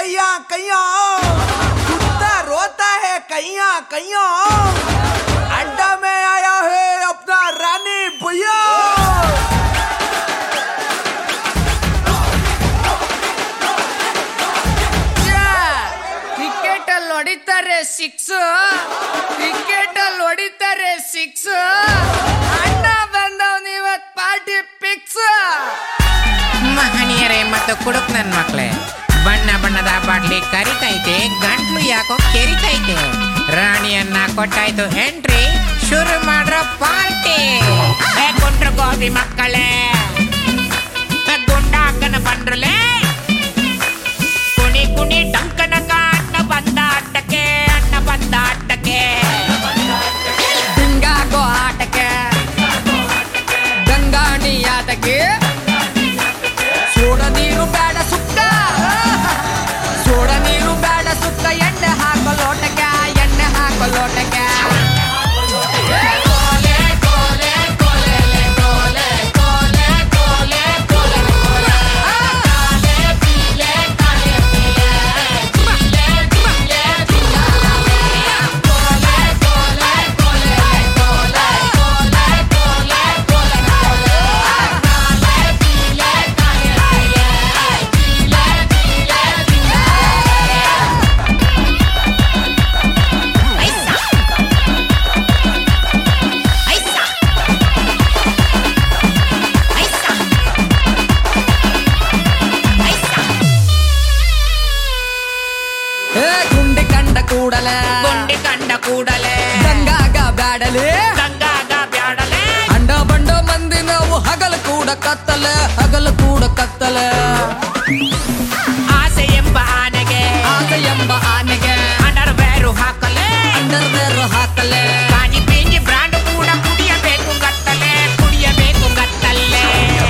कैया कैया कुत्ता रोता है कैया कैया अड्डा में आया है अपना रानी भैया ಕ್ರಿಕೆಟ್ ಅಲ್ಲಿ ಹೊಡಿತಾರೆ ಸಿಕ್ಸ್ ಕ್ರಿಕೆಟ್ ಅಲ್ಲಿ ಹೊಡಿತಾರೆ ಸಿಕ್ಸ್ ಅಣ್ಣ ಬಂದವ್ ಇವತ್ ಪಾರ್ಟಿ ಫಿಕ್ಸ್ ಮಹನೀಯರೇ ಮತ್ತು ಕುಡುಕ್ ನನ್ ಮಕ್ಳೇ ಬಣ್ಣ ಬಣ್ಣದ ಬಾಟ್ಲಿ ಕರಿತೈತೆ ಗಂಟ್ಲು ಯಾಕೋ ಕೆರಿತೈತೆ ರಾಣಿಯನ್ನ ಕೊಟ್ಟಾಯ್ತು ಎಂಟ್ರಿ ಶುರು ಮಾಡ್ರ ಪಾರ್ಟಿ ಕೊಂಡ್ರ ಗೋಬಿ ಮಕ್ಕಳೇ ಗುಂಡಾಕನ ಬಂದ್ರಲೇ ಕುಣಿ ಕುಣಿ ಡಂಕನಕ ಅಣ್ಣ ಬಂದ ಅಡ್ಡಕ್ಕೆ ಅಣ್ಣ ಬಂದ ಅಡ್ಡಕ್ಕೆ ಹಿಂಗಾಗೋ ಆಟಕ್ಕೆ ಗಂಗಾಣಿ ಆಟಕ್ಕೆ ಸೋಡ ನೀರು ಬೇಡ ಸುಕ್ಕ ಸೋಡ ನೀರು ಬೇಡ ಸುಕ್ಕ ಎಣ್ಣೆ ಹಾಕೋ ಲೋಟಕ್ಕೆ ಎಣ್ಣೆ ಹಾಕೋ ಲೋಟಕ್ಕೆ ಏ ಗುಂಡಿ ಕಂಡ ಕೂಡಲೇ ಗುಂಡಿ ಕಂಡ ಕೂಡಲೇ ಗಂಗಾಗ ಬ್ಯಾಡಲೇ ಗಂಗಾಗ ಬ್ಯಾಡಲೇ ಅಂಡ ಬಂಡ ಮಂದಿ ನಾವು ಹಗಲು ಕೂಡ ಕತ್ತಲೆ ಹಗಲು ಕೂಡ ಕತ್ತಲೆ ಆಸೆ ಎಂಬ ಆನೆಗೆ ಆಸೆ ಎಂಬ ಆನೆಗೆ ಅಂಡರ್ ಬೇರು ಹಾಕಲೇ ಅಂಡರ್ವೇರ್ ಹಾಕಲೆ ಕಾಜಿ ಪೀಂಜಿ ಬ್ರಾಂಡ್ ಕೂಡ ಕುಡಿಯಬೇಕು ಗತ್ತಲೆ ಕುಡಿಯಬೇಕು ಗತ್ತಲ್ಲೇ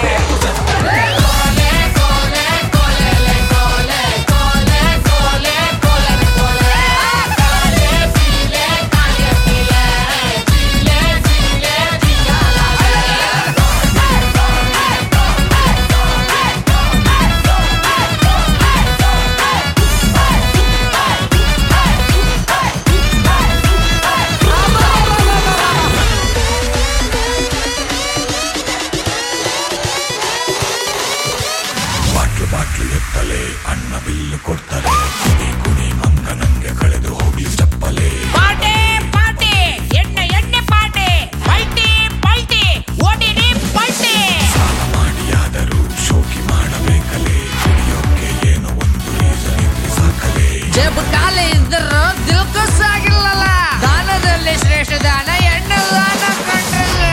ಬಾಟ್ಲು ಬಾಟ್ಲು ಎತ್ತಲೆ ಅಣ್ಣ ಬಿಲ್ಲು ಕೊಡ್ತಾರೆ ಕುಣಿ ಕುಣಿ ಮಂಗ ನಂಗೆ ಕಳೆದು ಹೋಗ್ಲಿ ಚಪ್ಪಲೆ ಪಾಟೆ ಪಾಟೆ ಎಣ್ಣೆ ಎಣ್ಣೆ ಪಾಟೆ ಪಲ್ಟಿ ಪಲ್ಟಿ ಓಡಿರಿ ಪಲ್ಟಿ ಸಾಲ ಮಾಡಿಯಾದರೂ ಶೋಕಿ ಮಾಡಬೇಕಲೇ ಕುಡಿಯೋಕೆ ಏನೋ ಒಂದು ರೀಸನ್ ಇದ್ರೆ ಸಾಕಲೇ ಜೇಬು ಖಾಲಿ ಇದ್ದರು ದಿಲ್ಕಸ್ ಆಗಿಲ್ಲಲ್ಲ ದಾನದಲ್ಲಿ ಶ್ರೇಷ್ಠ ದಾನ ಎಣ್ಣೆ ದಾನ ಕಂಡ್ರಲ್ಲ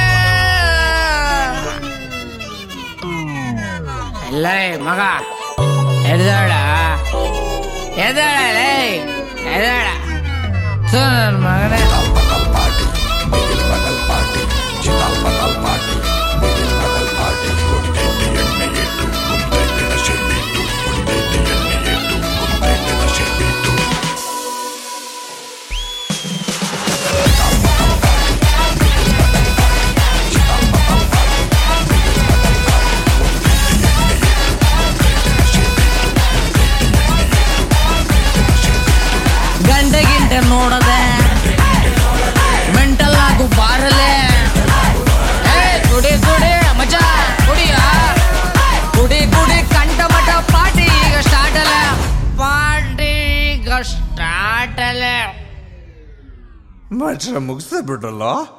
ಎಲ್ಲ ಮಗ ಎದ್ದಾಳ ಎದ್ದಾಳ ಎದ್ದಾಳ ನನ್ನ ಮಗನೇ ಪಕಲ್ ಪಾರ್ಟಿ ಬಿಗಿಲ್ ಪಕಲ್ ಪಾರ್ಟಿ ಚಿತಾಲ್ ಪಕಲ್ ಪಾರ್ಟಿ ಬಿಗಿಲ್ ಪಕಲ್ ಪಾರ್ಟಿ ಕುಡಿದೈತೆ ಎಣ್ಣೆ ಏಟು ಕುಡಿದೈತೆ ನಶೆ ಬಿಟ್ಟು ಕುಡಿದೈತೆ ಎಣ್ಣೆ ಏಟು ಕುಡಿದೈತೆ ನಶೆ ಬಿಟ್ಟು ಗಂಟೆ ಗಿಂಟೆ ನೋಡದೆ ಮೆಂಟಲ್ ಆಗು ಬಾರಲೆ ಏ ಕುಡಿ ಕುಡಿ ಮಜ ಕುಡಿಯ ಕುಡಿ ಕುಡಿ ಕಂಠ ಮಠ ಪಾರ್ಟಿ ಈಗ ಸ್ಟಾರ್ಟ್ ಅಲ್ಲ ಪಾರ್ಟಿ ಈಗ ಸ್ಟಾರ್ಟ್ ಅಲ್ಲ ಮಚ್ಚ ಮುಗಿಸ್ತಾ ಬಿಟ್ರಲ್ಲ